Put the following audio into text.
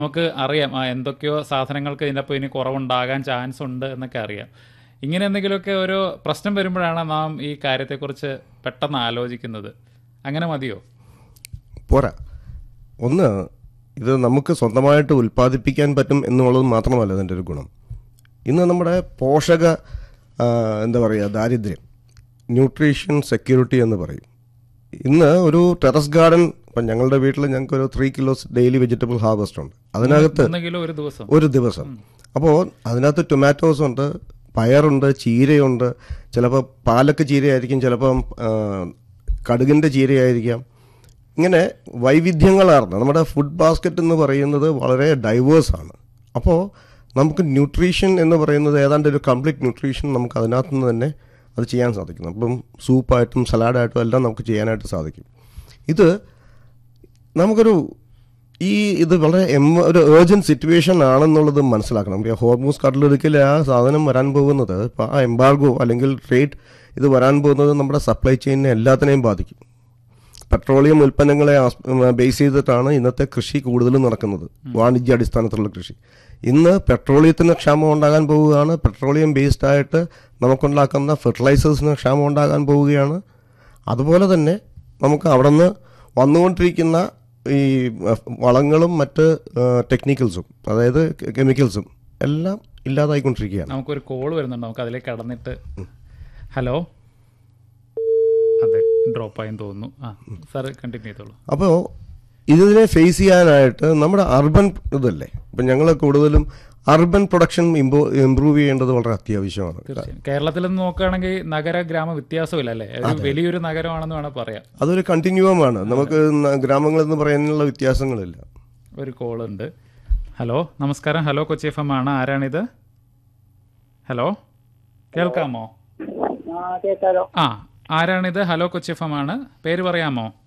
നമുക്ക് അറിയാം ആ എന്തൊക്കെയോ സാധനങ്ങൾക്ക് ഇതിൻ്റെ ഒപ്പം ഇനി കുറവുണ്ടാകാൻ ചാൻസ് ഉണ്ട് എന്നൊക്കെ അറിയാം ഇങ്ങനെ എന്തെങ്കിലുമൊക്കെ ഒരു പ്രശ്നം വരുമ്പോഴാണ് നാം ഈ കാര്യത്തെക്കുറിച്ച് പെട്ടെന്ന് ആലോചിക്കുന്നത് അങ്ങനെ മതിയോ പോരാ ഒന്ന് ഇത് നമുക്ക് സ്വന്തമായിട്ട് ഉൽപ്പാദിപ്പിക്കാൻ പറ്റും എന്നുള്ളത് മാത്രമല്ല ഇതിൻ്റെ ഒരു ഗുണം ഇന്ന് നമ്മുടെ പോഷക ആ, എന്താ പറയുക ദാരിദ്ര്യം ന്യൂട്രീഷൻ സെക്യൂരിറ്റി എന്ന് പറയും ഇന്ന് ഒരു ടെറസ് ഗാർഡൻ ഇപ്പം ഞങ്ങളുടെ വീട്ടിൽ ഞങ്ങൾക്ക് ഒരു three kilos daily vegetable harvest ഉണ്ട് അതിനകത്ത് ഒന്നെങ്കിലും ഒരു ദിവസം ഒരു ദിവസം അപ്പോൾ അതിനകത്ത് ടൊമാറ്റോസ് ഉണ്ട് പയറുണ്ട് ചീരയുണ്ട് ചിലപ്പോൾ പാലക്ക് ചീരയായിരിക്കും ചിലപ്പം ആ, കടുകിൻ്റെ ചീരയായിരിക്കാം ഇങ്ങനെ വൈവിധ്യങ്ങളാർന്ന നമ്മുടെ ഫുഡ് ബാസ്ക്കറ്റ് എന്ന് പറയുന്നത് വളരെ ഡൈവേഴ്സ് ആണ് അപ്പോൾ നമുക്ക് ന്യൂട്രീഷൻ എന്ന് പറയുന്നത് ഏതാണ്ട് ഒരു കംപ്ലീറ്റ് ന്യൂട്രീഷൻ നമുക്ക് അതിനകത്ത് നിന്ന് തന്നെ അത് ചെയ്യാൻ സാധിക്കും അപ്പം സൂപ്പായിട്ടും സലാഡായിട്ടും എല്ലാം നമുക്ക് ചെയ്യാനായിട്ട് സാധിക്കും ഇത് നമുക്കൊരു ഈ ഇത് വളരെ എം- ഒരു ഏർജൻറ്റ് സിറ്റുവേഷൻ ആണെന്നുള്ളത് മനസ്സിലാക്കണം ഈ ഹോർമോസ് കടലൊരിക്കൽ ആ സാധനം വരാൻ പോകുന്നത് ഇപ്പോൾ ആ എംബാർഗോ അല്ലെങ്കിൽ ട്രേഡ് ഇത് വരാൻ പോകുന്നത് നമ്മുടെ സപ്ലൈ ചെയിനിനെ എല്ലാത്തിനെയും ബാധിക്കും പെട്രോളിയം ഉൽപ്പന്നങ്ങളെ ബേസ് ചെയ്തിട്ടാണ് ഇന്നത്തെ കൃഷി കൂടുതലും നടക്കുന്നത് വാണിജ്യ അടിസ്ഥാനത്തിലുള്ള കൃഷി ഇന്ന് പെട്രോളിയത്തിന് ക്ഷാമം ഉണ്ടാകാൻ പോവുകയാണ് പെട്രോളിയം ബേസ്ഡ് ആയിട്ട് നമുക്കുണ്ടാക്കുന്ന ഫെർട്ടിലൈസേഴ്സിന് ക്ഷാമം ഉണ്ടാകാൻ പോവുകയാണ് അതുപോലെ തന്നെ നമുക്ക് അവിടെ നിന്ന് വന്നുകൊണ്ടിരിക്കുന്ന ഈ അഹ്, വളങ്ങളും മറ്റ് ടെക്നിക്കൽസും അതായത് കെമിക്കൽസും എല്ലാം ഇല്ലാതായിക്കൊണ്ടിരിക്കുകയാണ് നമുക്കൊരു കോൾ വരുന്നുണ്ട് നമുക്ക് അതിലേക്ക് കടന്നിട്ട് ഹലോ അതെ ഡ്രോപ്പ് ആയെന്ന് തോന്നുന്നു ആ സാർ കണ്ടിന്യൂ ചെയ്തോളൂ അപ്പോൾ ഇതിനെ ഫേസ് ചെയ്യാനായിട്ട് നമ്മുടെ അർബൻ ഇതല്ലേ ഇപ്പം ഞങ്ങൾ കൂടുതലും അർബൻ പ്രൊഡക്ഷൻ ഇമ്പോ ഇമ്പ്രൂവ് ചെയ്യേണ്ടത് വളരെ അത്യാവശ്യമാണ് തീർച്ചയായും കേരളത്തിൽ നിന്ന് നോക്കുകയാണെങ്കിൽ നഗര ഗ്രാമ വ്യത്യാസമില്ല അല്ലേ ഒരു വലിയൊരു നഗരമാണെന്ന് വേണം പറയാം അതൊരു കണ്ടിന്യൂവമാണ് നമുക്ക് ന- ഗ്രാമങ്ങളിൽ നിന്ന് പറയാനുള്ള വ്യത്യാസങ്ങളില്ല ഒരു കോൾ ഉണ്ട് ഹലോ നമസ്കാരം ഹലോ കൊച്ചി എഫ് എം ആണ് ആരാണിത് ഹലോ കേൾക്കാമോ ആ കേൾക്കാലോ ആ ആരാണിത് ഹലോ കൊച്ചി എഫ് എം ആണ് പേര് പറയാമോ